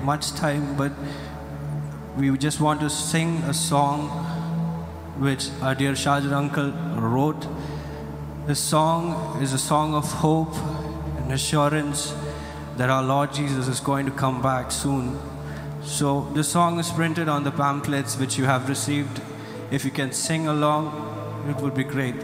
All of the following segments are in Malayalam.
much time, but we just want to sing a song which our dear Shahjar uncle wrote. This song is a song of hope and assurance that our Lord Jesus is going to come back soon. So, this song is printed on the pamphlets which you have received. If you can sing along, it would be great.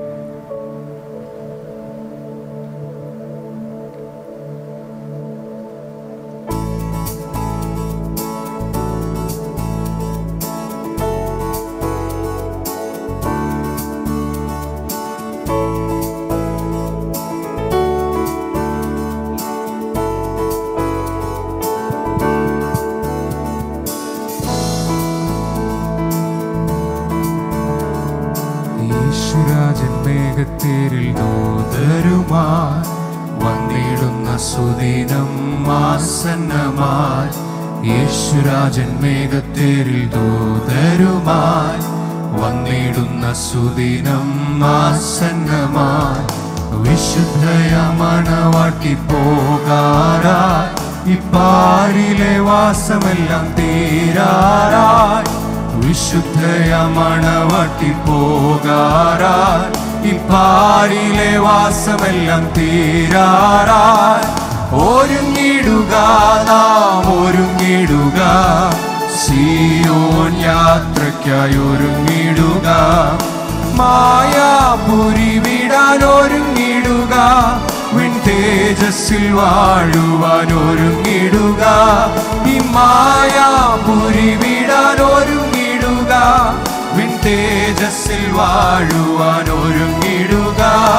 യേശുരാജൻ മേഘത്തേരിൽ ദൂതരുമായി വന്നിടുന്ന സുദിനം ആസന്നമായി യേശുരാജൻ മേഘത്തേരിൽ ദൂതരുമായി വന്നിടുന്ന സുദിനം ആസന്നമായി വിശുദ്ധയ മണവാട്ടി പോകാറായി ഇപ്പാരിലെ വാസമെല്ലാം തീരാറായി വിശുദ്ധയ മണവട്ടി പോകാറായി ഇപ്പാരിലെ വാസമെല്ലാം തീരാറായി ഒരുങ്ങിടുക നാം ഒരുങ്ങിടുക സിയോൻ യാത്രയ്ക്കായി ഒരുങ്ങിടുക മായാപുരി വിടാൻ ഒരുങ്ങിടുക വിൺ തേജസ്സിൽ വാഴുവാൻ ഒരുങ്ങിടുക ഈ മായാപുരി വിടാൻ ഒരുങ്ങിടുക വിൺ തേജസ്സിൽ വാഴുവാൻ ഒരുങ്ങിടുക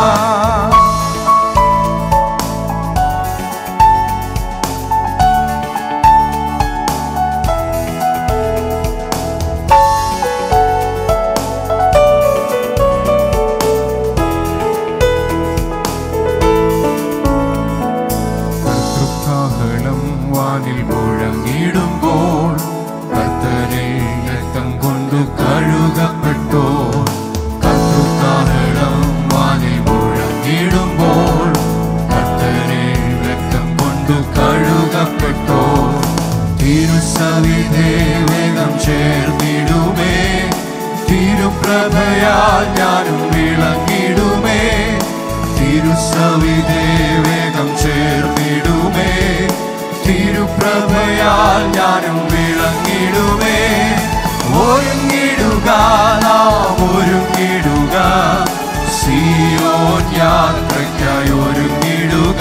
കർത്തൃകാഹളം വാനിൽ മുഴങ്ങിടുമ്പോൾ കർത്തരിൽ രക്തം കൊണ്ടു കഴുകപ്പെട്ടോ കർത്തൃകാഹളം വാനിൽ മുഴങ്ങിടുമ്പോൾ കർത്തരിൽ രക്തം കൊണ്ടു കഴുകപ്പെട്ടോ തിരുസവിധേ വേഗം ചേർന്നിടുമേ തിരുപ്രഭയാൽ ഞാനും വിളങ്ങിടുമേ തിരുസവിധേ വേഗം ചേർന്നിടുമേ തിരുപ്രഭയാൽ ഞാനും വിളങ്ങിടുമേ ഒരുങ്ങിടുക നാം ഒരുങ്ങിടുക സിയോൻ യാത്രയ്ക്കായി ഒരുങ്ങിടുക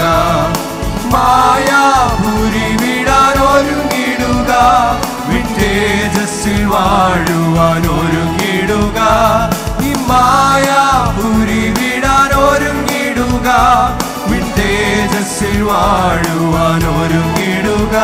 മായാപുരി വിടാൻ ഒരുങ്ങിടുക വിട്ടേജസ്സിൽ വാഴുവാൻ ഒരുങ്ങിടുക ഈ മായാപുരി വിടാൻ ഒരുങ്ങിടുക വിട്ടേജസ്സിൽ വാഴുവാൻ ഒരുങ്ങിടുക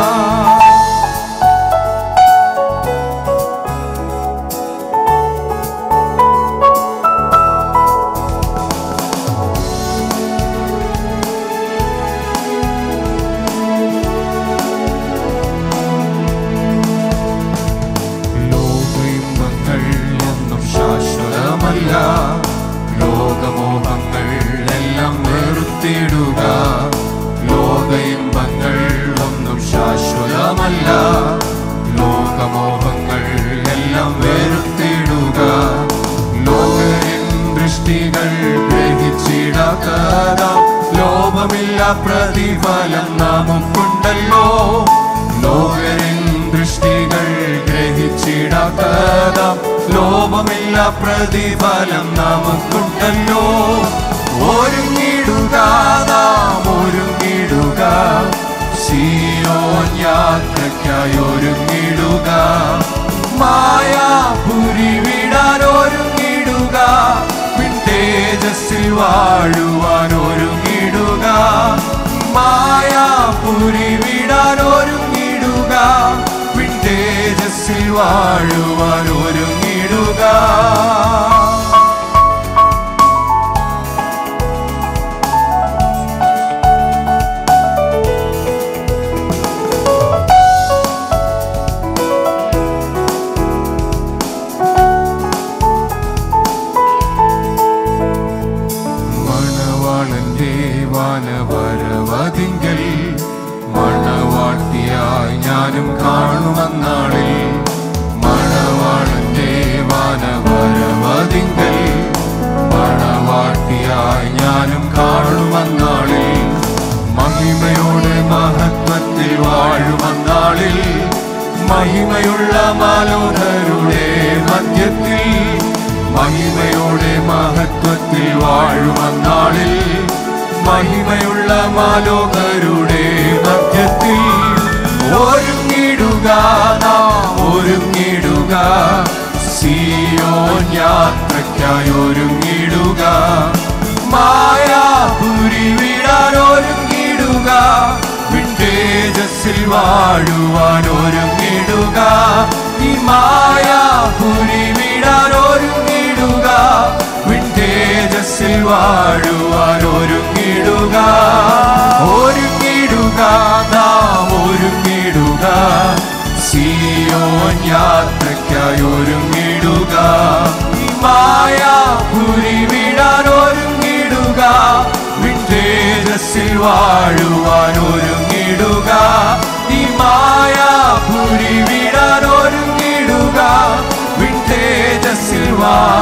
ലോകയിമ്പങ്ങൾ ഒന്നും ശാശ്വതമല്ല ലോകമോഹങ്ങൾ എല്ലാം വെറുത്തിടുക ലോകയിമ്പങ്ങൾ ഒന്നും ശാശ്വതമല്ല ലോകമോഹങ്ങൾ എല്ലാം വെറുത്തിടുക ലോകരിൻ ദൃഷ്ടികൾ ഗ്രഹിച്ചിടാത്ത ലോപമില്ല പ്രതിഫലം നമുക്കുണ്ടല്ലോ ലോകരിൻ ദൃഷ്ടികൾ ഗ്രഹിച്ചിടാത്ത ലോപമില്ല പ്രതിഫലം നമുക്കുണ്ടല്ലോ ഒരുങ്ങിടുക നാം ഒരുങ്ങിടുക സിയോൻ യാത്രയ്ക്കായി ഒരുങ്ങിടുക മായാപുരി വിടാൻ ഒരുങ്ങിടുക പിൻ തേജസ്സിൽ വാഴുവാൻ ഒരുങ്ങിടുക മായാപുരി വിടാൻ ഒരുങ്ങിടുക പിൻ തേജസ്സിൽ വാഴുവാൻ ഒരുങ്ങിടുക മണവാളന്റെ വാനവരവതിങ്കൽ മണവാട്ടിയായി ഞാനും കാണുമന്നാളിൽ മണവാളന്റെ വാനവരവതിങ്കൽ മണവാട്ടിയായി ഞാനും കാണുമന്നാളിൽ മഹിമയോടെ മഹത്വത്തിൽ വാഴുമന്നാളിൽ മഹിമയുള്ള മാലോകരുടെ മധ്യത്തിൽ മഹിമയോടെ മഹത്വത്തിൽ വാഴുമന്നാളിൽ മഹിമയുള്ള മാലോകരുടെ മധ്യത്തിൽ ഒരുങ്ങിടുക നാം ഒരുങ്ങിടുക സിയോൻ യാത്രയ്ക്കായി ഒരുങ്ങിടുക മായാപുരി വിടാൻ ഒരുങ്ങിടുക വിട്ടേജസ്സിൽ വാഴുവാൻ ഒരുങ്ങിടുക ഈ മായാപുരി വിടാൻ ഒരുങ്ങിടുക വിട്ടേജസ്സിൽ വാഴുവാൻ ഒരുങ്ങിടുക ഒരുങ്ങിടുക നാം ഒരുങ്ങിടുക സിയോൻ യാത്രയ്ക്കായി ഒരുങ്ങിടുക ഈ മായാപുരി വിടാൻ ഒരുങ്ങിടുക വിട്ടേജസ്സിൽ വാഴുവാൻ ഒരുങ്ങിടുക ഈ മായാപുരി വിടാൻ ഒരുങ്ങിടുക വിട്ടേജസ്സിൽ വാ